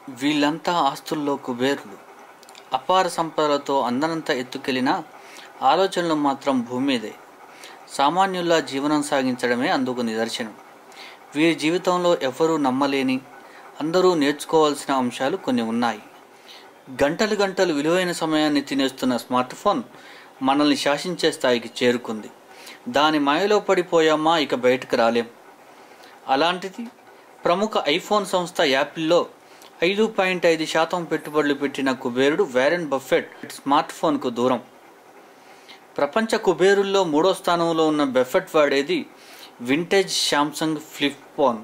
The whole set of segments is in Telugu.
వీళ్ళంతా ఆస్తుల్లో కుబేరులు అపార సంపదలతో అందనంత ఎత్తుకెళ్ళినా ఆలోచనలు మాత్రం భూమి మీదే సామాన్యుల్లా జీవనం సాగించడమే అందుకు నిదర్శనం వీరి జీవితంలో ఎవ్వరూ నమ్మలేని అందరూ నేర్చుకోవాల్సిన అంశాలు కొన్ని ఉన్నాయి గంటలు గంటలు విలువైన సమయాన్ని తినేస్తున్న స్మార్ట్ ఫోన్ మనల్ని శాసించే స్థాయికి చేరుకుంది దాని మాయలో పడిపోయామా ఇక బయటకు రాలేం అలాంటిది ప్రముఖ ఐఫోన్ సంస్థ యాపిల్లో ఐదు పాయింట్ ఐదు శాతం పెట్టుబడులు పెట్టిన కుబేరుడు వ్యారెన్ బఫెట్ స్మార్ట్ ఫోన్కు దూరం ప్రపంచ కుబేరుల్లో మూడో స్థానంలో ఉన్న బెఫెట్ వాడేది vintage Samsung flip phone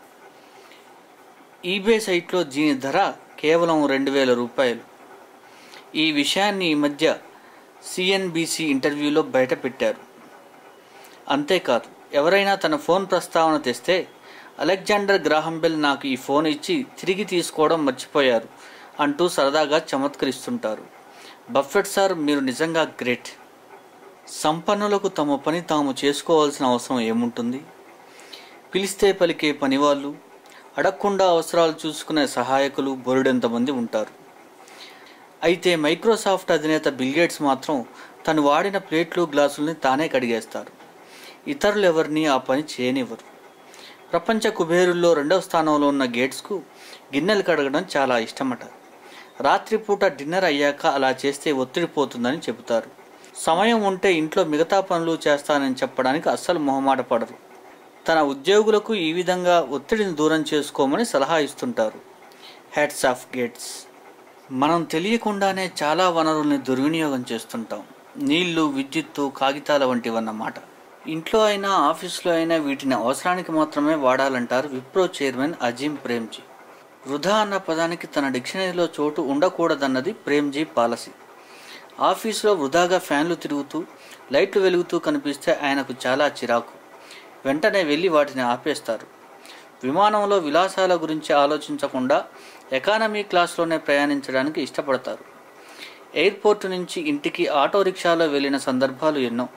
eBay సైట్లో దీని ధర కేవలం రెండు వేల రూపాయలు ఈ విషయాన్ని ఈ మధ్య సిఎన్బిసి ఇంటర్వ్యూలో బయటపెట్టారు అంతేకాదు ఎవరైనా తన ఫోన్ ప్రస్తావన తెస్తే అలెగ్జాండర్ గ్రాహం బెల్ నాకు ఈ ఫోన్ ఇచ్చి తిరిగి తీసుకోవడం మర్చిపోయారు అంటూ సరదాగా చమత్కరిస్తుంటారు బఫెట్ సార్ మీరు నిజంగా గ్రేట్ సంపన్నులకు తమ పని తాము చేసుకోవాల్సిన అవసరం ఏముంటుంది పిలిస్తే పలికే పనివాళ్ళు అడగకుండా అవసరాలు చూసుకునే సహాయకులు బోరుడెంతమంది ఉంటారు అయితే మైక్రోసాఫ్ట్ అధినేత బిల్గేట్స్ మాత్రం తను వాడిన ప్లేట్లు గ్లాసుల్ని తానే కడిగేస్తారు ఇతరులు ఎవరిని ఆ పని చేయనివ్వరు ప్రపంచ కుబేరుల్లో రెండవ స్థానంలో ఉన్న గేట్స్కు గిన్నెలు కడగడం చాలా ఇష్టమట రాత్రిపూట డిన్నర్ అయ్యాక అలా చేస్తే ఒత్తిడి పోతుందని చెబుతారు సమయం ఉంటే ఇంట్లో మిగతా పనులు చేస్తానని చెప్పడానికి అస్సలు మొహమాట పడరు తన ఉద్యోగులకు ఈ విధంగా ఒత్తిడిని దూరం చేసుకోమని సలహా ఇస్తుంటారు హ్యాట్స్ ఆఫ్ గేట్స్ మనం తెలియకుండానే చాలా వనరుల్ని దుర్వినియోగం చేస్తుంటాం నీళ్లు విద్యుత్తు కాగితాల వంటివన్నమాట ఇంట్లో అయినా ఆఫీస్లో అయినా వీటిని అవసరానికి మాత్రమే వాడాలంటారు విప్రో చైర్మన్ అజీం ప్రేమ్జీ వృధా అన్న పదానికి తన డిక్షనరీలో చోటు ఉండకూడదన్నది ప్రేమ్జీ పాలసీ ఆఫీసులో వృధాగా ఫ్యాన్లు తిరుగుతూ లైట్లు వెలుగుతూ కనిపిస్తే ఆయనకు చాలా చిరాకు వెంటనే వెళ్ళి వాటిని ఆపేస్తారు విమానంలో విలాసాల గురించి ఆలోచించకుండా ఎకానమీ క్లాస్లోనే ప్రయాణించడానికి ఇష్టపడతారు ఎయిర్పోర్ట్ నుంచి ఇంటికి ఆటో రిక్షాలో వెళ్ళిన సందర్భాలు ఎన్నో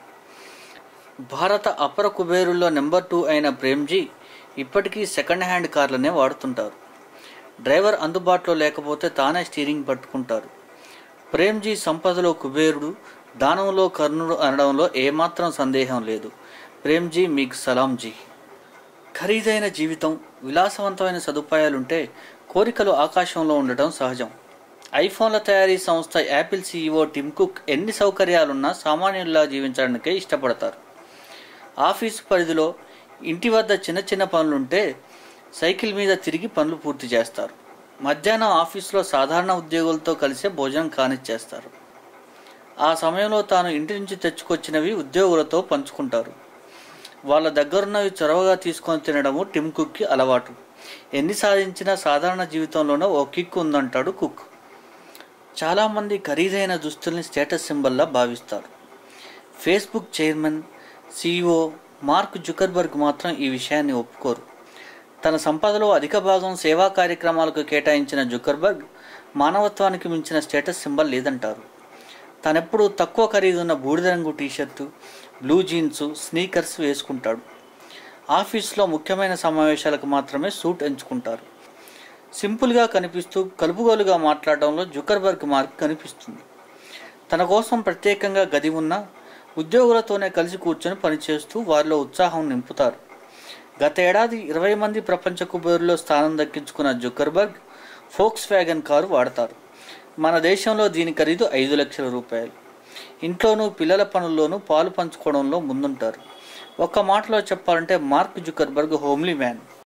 భారత అపర కుబేరుల్లో నెంబర్ టూ అయిన ప్రేమ్జీ ఇప్పటికీ సెకండ్ హ్యాండ్ కార్లనే వాడుతుంటారు డ్రైవర్ అందుబాటులో లేకపోతే తానే స్టీరింగ్ పట్టుకుంటారు ప్రేమ్జీ సంపదలో కుబేరుడు దానంలో కర్ణుడు అనడంలో ఏమాత్రం సందేహం లేదు ప్రేమ్జీ మీకు సలాంజీ ఖరీదైన జీవితం విలాసవంతమైన సదుపాయాలుంటే కోరికలు ఆకాశంలో ఉండటం సహజం ఐఫోన్ల తయారీ సంస్థ యాపిల్ సీఈఓ టిమ్ కుక్ ఎన్ని సౌకర్యాలున్నా సామాన్యుల్లా జీవించడానికే ఇష్టపడతారు ఆఫీసు పరిధిలో ఇంటి వద్ద చిన్న చిన్న పనులుంటే సైకిల్ మీద తిరిగి పనులు పూర్తి చేస్తారు మధ్యాహ్నం ఆఫీసులో సాధారణ ఉద్యోగులతో కలిసే భోజనం కానిచ్చేస్తారు ఆ సమయంలో తాను ఇంటి నుంచి తెచ్చుకొచ్చినవి ఉద్యోగులతో పంచుకుంటారు వాళ్ళ దగ్గరున్నవి చొరవగా తీసుకొని తినడము టిమ్ కుక్కి అలవాటు ఎన్ని సాధించినా సాధారణ జీవితంలోనే ఓ కిక్ ఉందంటాడు కుక్ చాలామంది ఖరీదైన దుస్తుల్ని స్టేటస్ సింబల్లా భావిస్తారు Facebook chairman CEO Mark Zuckerberg మాత్రం ఈ విషయాన్ని ఒప్పుకోరు తన సంపదలో అధిక భాగం సేవా కార్యక్రమాలకు కేటాయించిన జుకర్బర్గ్ మానవత్వానికి మించిన స్టేటస్ సింబల్ లేదంటారు తనెప్పుడు తక్కువ ఖరీదున్న బూడిద రంగు టీషర్టు బ్లూ జీన్స్ స్నీకర్స్ వేసుకుంటాడు ఆఫీస్లో ముఖ్యమైన సమావేశాలకు మాత్రమే సూట్ ఎంచుకుంటారు సింపుల్గా కనిపిస్తూ కలుపుగోలుగా మాట్లాడడంలో జుకర్బర్గ్ మార్క్ కనిపిస్తుంది తన కోసం ప్రత్యేకంగా గది ఉన్న ఉద్యోగులతోనే కలిసి కూర్చొని పనిచేస్తూ వారిలో ఉత్సాహం నింపుతారు గత ఏడాది ఇరవై మంది ప్రపంచ కుబేరులో స్థానం దక్కించుకున్న జుకర్బర్గ్ ఫోక్స్ వ్యాగన్ కారు వాడతారు మన దేశంలో దీని ఖరీదు ఐదు లక్షల రూపాయలు ఇంట్లోనూ పిల్లల పనుల్లోనూ పాలు పంచుకోవడంలో ముందుంటారు ఒక్క మాటలో చెప్పాలంటే మార్క్ జుకర్బర్గ్ హోమ్లీ మ్యాన్